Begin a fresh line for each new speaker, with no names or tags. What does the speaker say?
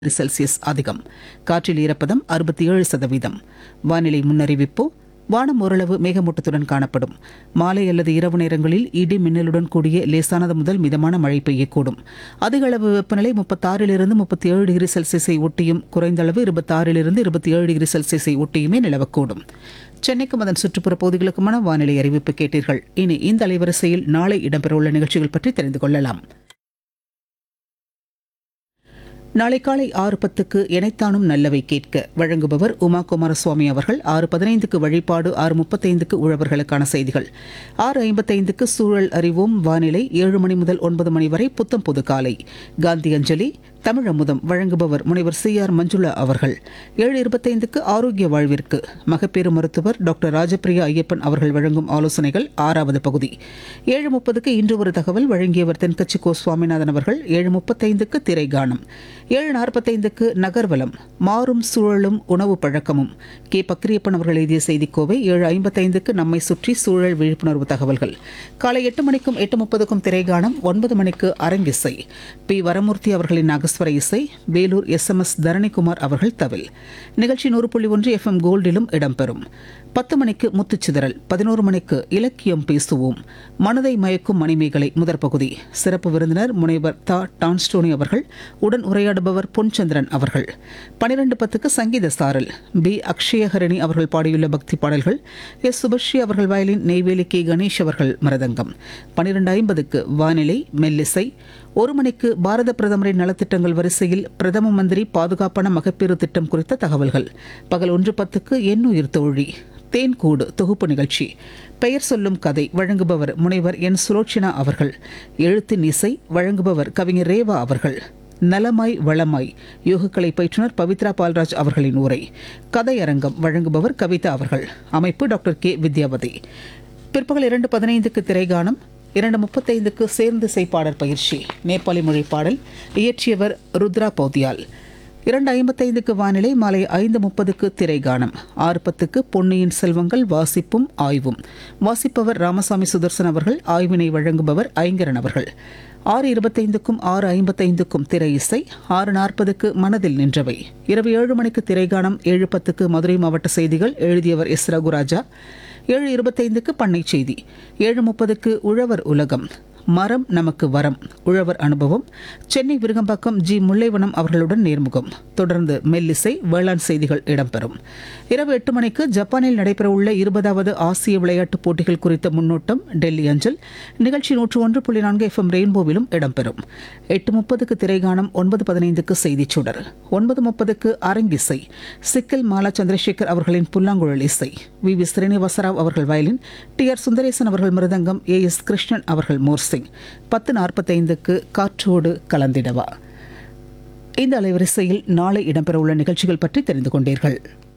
Celsius அதிகம் காற்றில் ஈரப்பதம் அறுபத்தி ஏழு சதவீதம் வானிலை முன்னறிவிப்பு வானம் ஓரளவு மேகமூட்டத்துடன் காணப்படும் மாலை அல்லது இரவு நேரங்களில் இடி மின்னலுடன் கூடிய லேசானது முதல் மிதமான மழை பெய்யக்கூடும் அதிக அளவு வெப்பநிலை முப்பத்தாறிலிருந்து முப்பத்தி ஏழு டிகிரி செல்சியஸை ஒட்டியும் குறைந்த அளவு இருபத்தாறிலிருந்து இருபத்தி ஏழு டிகிரி செல்சியஸை ஒட்டியுமே நிலவக்கூடும் சென்னைக்கும் அதன் சுற்றுப்புற பகுதிகளுக்குமான வானிலை அறிவிப்பு கேட்டீர்கள் இனி இந்த அலைவரிசையில் நாளை இடம்பெறவுள்ள நிகழ்ச்சிகள் பற்றி தெரிந்து கொள்ளலாம் நாளை காலை ஆறு பத்துக்கு எனைத்தானும் நல்லவை கேட்க வழங்குபவர் உமா குமாரசுவாமி அவர்கள் ஆறு பதினைந்துக்கு வழிபாடு ஆறு முப்பத்தைந்துக்கு உழவர்களுக்கான செய்திகள் ஆறு ஐம்பத்தைந்துக்கு சூழல் அறிவோம் வானிலை ஏழு மணி முதல் ஒன்பது மணி வரை புத்தம் புது காலை காந்தி அஞ்சலி தமிழ் அமுதம் வழங்குபவர் முனைவர் சி ஆர் மஞ்சுளா அவர்கள் ஏழு இருபத்தைந்துக்கு ஆரோக்கிய வாழ்விற்கு மகப்பேறு மருத்துவர் டாக்டர் ராஜபிரியா ஐயப்பன் அவர்கள் வழங்கும் ஆலோசனைகள் ஆறாவது பகுதி ஏழு முப்பதுக்கு இன்று ஒரு தகவல் வழங்கியவர் தென்கட்சி கோ சுவாமிநாதன் அவர்கள் ஏழு முப்பத்தைந்துக்கு திரைகானம் ஏழு நாற்பத்தைந்துக்கு நகர்வலம் மாறும் சூழலும் உணவு பழக்கமும் கே பக்ரியப்பன் அவர்கள் எழுதிய செய்திக்கோவை ஏழு ஐம்பத்தைந்துக்கு நம்மை சுற்றி சூழல் விழிப்புணர்வு தகவல்கள் காலை எட்டு மணிக்கும் எட்டு முப்பதுக்கும் திரைகானம் ஒன்பது மணிக்கு அரங்கிசை பி வரமூர்த்தி அவர்களின் நாகஸ்வர இசை Vellore S M S Dharanikumar அவர்கள் தவில் நிகழ்ச்சி நூறு புள்ளி ஒன்று எஃப்எம் கோல்டிலும் இடம்பெறும் பத்து மணிக்கு முத்துச்சிதறல் பதினோரு மணிக்கு இலக்கியம் பேசுவோம் மனதை மயக்கும் மணிமேகலை முதற் பகுதி சிறப்பு விருந்தினர் முனைவர் தா டான்ஸ்டோனி அவர்கள் உடன் உரையாடுபவர் பொன்சந்திரன் அவர்கள் பனிரெண்டு பத்துக்கு சங்கீத சாரல் பி அக்ஷயஹரணி அவர்கள் பாடியுள்ள பக்தி பாடல்கள் எஸ் சுபஸ்ரீ அவர்கள் வயலின் நெய்வேலி கே கணேஷ் அவர்கள் மரதங்கம் பனிரெண்டு ஐம்பதுக்கு வானிலை மெல்லிசை ஒரு மணிக்கு பாரத பிரதமரின் நலத்திட்டங்கள் வரிசையில் பிரதம மந்திரி பாதுகாப்பான மகப்பேறு திட்டம் குறித்த தகவல்கள் பகல் ஒன்று பத்துக்கு எண்ணுயிர் தோழி தேன்கூடு தொகுப்பு நிகழ்ச்சி பெயர் சொல்லும் கதை வழங்குபவர் முனைவர் என் சுலோச்சனா அவர்கள் எழுத்தின் இசை வழங்குபவர் கவிஞர் ரேவா அவர்கள் நலமாய் வளமாய் யோகக்கலை பயிற்றுனர் பவித்ரா பால்ராஜ் அவர்களின் உரை கதையரங்கம் வழங்குபவர் கவிதா அவர்கள் அமைப்பு டாக்டர் கே வித்யாவதி பிற்பகல் இரண்டு பதினைந்துக்கு திரைகானம் இரண்டு முப்பத்தைந்துக்கு சேர்ந்து செய்பாடல் பயிற்சி நேபாளி மொழி பாடல் இயற்றியவர் ருத்ரா பௌத்தியால் இரண்டு ஐம்பத்தைந்துக்கு வானிலை மாலை ஐந்து முப்பதுக்கு திரைகானம் ஆறு பத்துக்கு பொன்னியின் செல்வங்கள் வாசிப்பும் ஆய்வும் வாசிப்பவர் ராமசாமி சுதர்சன் அவர்கள் ஆய்வினை வழங்குபவர் ஐங்கரன் அவர்கள் ஆறு இருபத்தைந்துக்கும் ஆறு ஐம்பத்தைந்துக்கும் திரை இசை ஆறு நாற்பதுக்கு மனதில் நின்றவை இரவு ஏழு மணிக்கு திரைகானம் ஏழு பத்துக்கு மதுரை மாவட்ட செய்திகள் எழுதியவர் எஸ் ரகுராஜா ஏழு இருபத்தைந்துக்கு பண்ணை செய்தி ஏழு முப்பதுக்கு உழவர் உலகம் மரம் நமக்கு வரம் உழவர் அனுபவம் சென்னை விருகம்பாக்கம் ஜி முல்லைவனம் அவர்களுடன் நேர்முகம் தொடர்ந்து மெல்லிசை வேளாண் செய்திகள் இடம்பெறும் இரவு எட்டு மணிக்கு ஜப்பானில் நடைபெறவுள்ள இருபதாவது ஆசிய விளையாட்டுப் போட்டிகள் குறித்த முன்னோட்டம் டெல்லி அஞ்சல் நிகழ்ச்சி நூற்று ஒன்று புள்ளி நான்கு எஃப்எம் ரெயின்போவிலும் இடம்பெறும் எட்டு முப்பதுக்கு திரைகானம் ஒன்பது பதினைந்துக்கு செய்திச் சுடர் ஒன்பது முப்பதுக்கு அரங்கிசை சிக்கல் மாலா சந்திரசேகர் அவர்களின் புல்லாங்குழல் இசை வி வி ஸ்ரீனிவாசராவ் அவர்கள் வயலின் டி ஆர் சுந்தரேசன் அவர்கள் மிருதங்கம் ஏ எஸ் கிருஷ்ணன் அவர்கள் மோர்சிங் பத்து நாற்பத்தைந்துக்கு காற்றோடு கலந்திடவா இந்த அலைவரிசையில் நாளை இடம்பெறவுள்ள நிகழ்ச்சிகள் பற்றி தெரிந்து கொண்டீர்கள்